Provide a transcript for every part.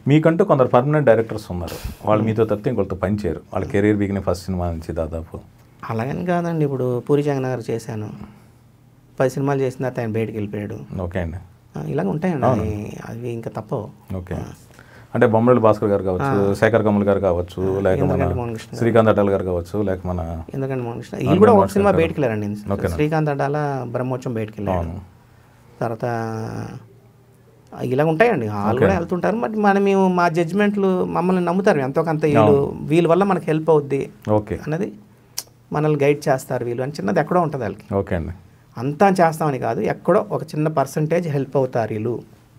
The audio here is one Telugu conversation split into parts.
మీకంటూ కొందరు పర్మనెంట్ డైరెక్టర్స్ ఉన్నారు వాళ్ళు మీతో తప్పితే ఇంకొకరితో పనిచేయరు వాళ్ళ కెరీర్ బిగిన ఫస్ట్ సినిమా నుంచి దాదాపు అలాగని కాదండి ఇప్పుడు పూరి జగన్నాథ్ చేశాను పది సినిమాలు చేసిన తర్వాత ఆయన బయటికి వెళ్ళిపోయాడు ఓకే అండి ఆ, ఇలాగ ఉంటాయండి అవి అవి ఇంకా తప్పవు ఓకే అంటే బొమ్మరళి భాస్కర్ గారు కావచ్చు శేఖర్ కమల్ గారు కావచ్చు లేక మన ఎందుకంటే మోహన్ కృష్ణ శ్రీకాంత్ అటల్ గారు కావచ్చు లేక మన ఎందుకంటే మోహన్ కృష్ణ వీళ్ళు కూడా ఒక సినిమా బయటికి వెళ్ళారండి శ్రీకాంత్ అడ్డాల బ్రహ్మోత్సవం బయటికి వెళ్ళాడు తర్వాత ఇలా ఉంటాయండి వాళ్ళు కూడా వెళ్తుంటారు బట్ మనం మేము మా జడ్జిమెంట్లు మమ్మల్ని నమ్ముతారు ఎంతో కొంత వీళ్ళు వీళ్ళ వల్ల మనకి హెల్ప్ అవుద్ది ఓకే అన్నది మనల్ని గైడ్ చేస్తారు వీళ్ళు అని చిన్నది ఎక్కడో ఉంటుంది వాళ్ళకి ఓకే అండి అంతా చేస్తామని కాదు ఎక్కడో ఒక చిన్న పర్సంటేజ్ హెల్ప్ అవుతారు వీళ్ళు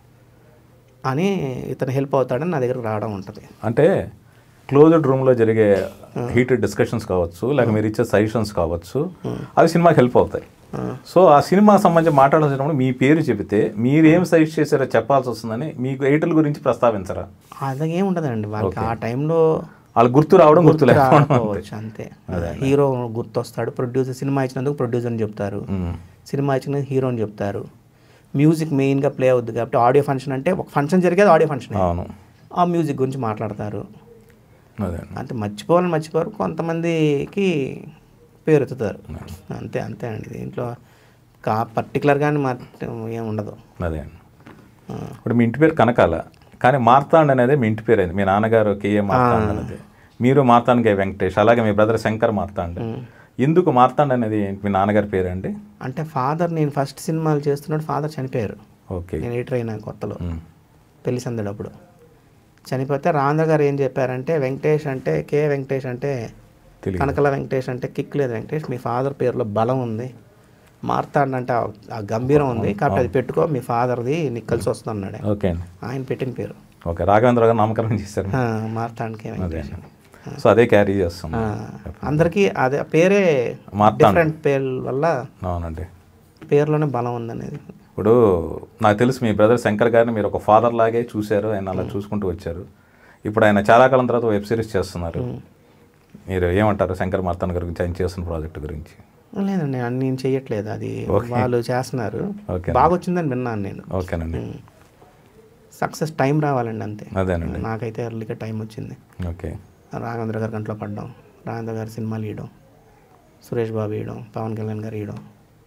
అని ఇతను హెల్ప్ అవుతాడని నా దగ్గరకు రావడం ఉంటుంది అంటే క్లోజ్డ్ రూమ్లో జరిగే హీటెడ్ డిస్కషన్స్ కావచ్చు లేక మీరు ఇచ్చే సజెషన్స్ కావచ్చు అవి సినిమాకి హెల్ప్ అవుతాయి సో ఆ సినిమా సంబంధించి మాట్లాడాల్సినప్పుడు మీ పేరు చెబితే మీరు ఏం సజెస్ట్ చేశారో చెప్పాల్సి వస్తుందని మీకు ఎయిటల్ గురించి ప్రస్తావించరా అదేం ఉండదండి వాళ్ళకి ఆ టైంలో వాళ్ళు గుర్తు రావడం గుర్తు లేకపోవడం రాకపోవచ్చు అంతే హీరో గుర్తొస్తాడు ప్రొడ్యూసర్ సినిమా ఇచ్చినందుకు ప్రొడ్యూసర్ అని చెప్తారు మ్మ్. సినిమా ఇచ్చిన హీరో అని చెప్తారు మ్యూజిక్ మెయిన్గా ప్లే అవుద్ది కాబట్టి ఆడియో ఫంక్షన్ అంటే ఒక ఫంక్షన్ జరిగేది ఆడియో ఫంక్షన్ అవును ఆ మ్యూజిక్ గురించి మాట్లాడతారు అదే అండి అంటే మర్చిపోవాలని మర్చిపోరు కొంతమందికి పేరు ఎత్తుతారు అంతే అంతే అండి దీంట్లో కా పర్టికులర్గానే మా ఏం ఉండదు అదే అండి ఇప్పుడు మీ ఇంటి పేరు కనకాల కానీ మార్తాండ్ అనేది మీ ఇంటి పేరు అయింది మీ నాన్నగారు కేఏ మార్తాండ్ అనేది మీరు మార్తాండ్ కే వెంకటేష్ అలాగే మీ బ్రదర్ శంకర్ మార్తాండ్ ఎందుకు మార్తాండ్ అనేది మీ నాన్నగారి పేరు అండి అంటే ఫాదర్ నేను ఫస్ట్ సినిమాలు చేస్తున్నాడు ఫాదర్ చనిపోయారు ఓకే నేను ఎడిటర్ అయినా కొత్తలో మ్మ్. పెళ్లి సందడి అప్పుడు చనిపోతే రాంధ్ర గారు ఏం చెప్పారంటే వెంకటేష్ అంటే కే వెంకటేష్ అంటే తెలియదు కనకల వెంకటేష్ అంటే కిక్ లేదు వెంకటేష్ మీ ఫాదర్ పేరులో బలం ఉంది మార్తాండ్ అంటే ఆ- ఆ గంభీరం ఉంది కాబట్టి అది పెట్టుకో మీ ఫాదర్ది నీకు కలిసి వస్తుంది అన్నాడు ఆయన. ఓకే అండి ఆయన పెట్టిన పేరు ఓకే రాఘవేంద్ర గారు నామకరణం చేశారు ఆ, మార్తాండ్ కే అదే వెంకటేష్ అండి సో అదే క్యారీ చేస్తాం ఆ, అందరికీ అదే ఆ పేరే మార్తాండ్ డిఫరెంట్ పేర్ల వల్ల అవునండి పేరులోనే బలం ఉందనేది ఇప్పుడు నాకు తెలుసు మీ బ్రదర్ శంకర్ గారిని మీరు ఒక ఫాదర్ లాగే చూశారు ఆయన అలా చూసుకుంటూ వచ్చారు ఇప్పుడు ఆయన చాలా కాలం తర్వాత వెబ్ సిరీస్ చేస్తున్నారు మీరు ఏమంటారు శంకర్ మార్తాన్ గారి గురించి ఆయన చేస్తున్న ప్రాజెక్ట్ గురించి లేదండి అన్ని నేను చెయ్యట్లేదు అది ఓకే. వాళ్ళు చేస్తున్నారు ఓకే బాగా వచ్చిందని విన్నాను నేను ఓకేనండి సక్సెస్ టైం రావాలండి అంతే అదేనండి నాకైతే ఎర్లీగా టైం వచ్చింది ఓకే రాఘవేంద్ర గారి కంట్లో పడ్డాం రాఘవేంద్ర గారి సినిమాలు ఇవ్వడం సురేష్ బాబు ఇవ్వడం పవన్ కళ్యాణ్ గారు ఇవ్వడం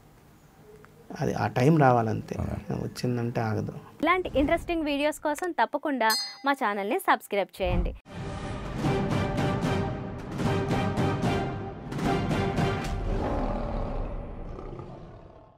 అది ఆ టైం రావాలంతే వచ్చిందంటే ఆగదు ఇలాంటి ఇంట్రెస్టింగ్ వీడియోస్ కోసం తప్పకుండా మా ఛానల్ని సబ్స్క్రైబ్ చేయండి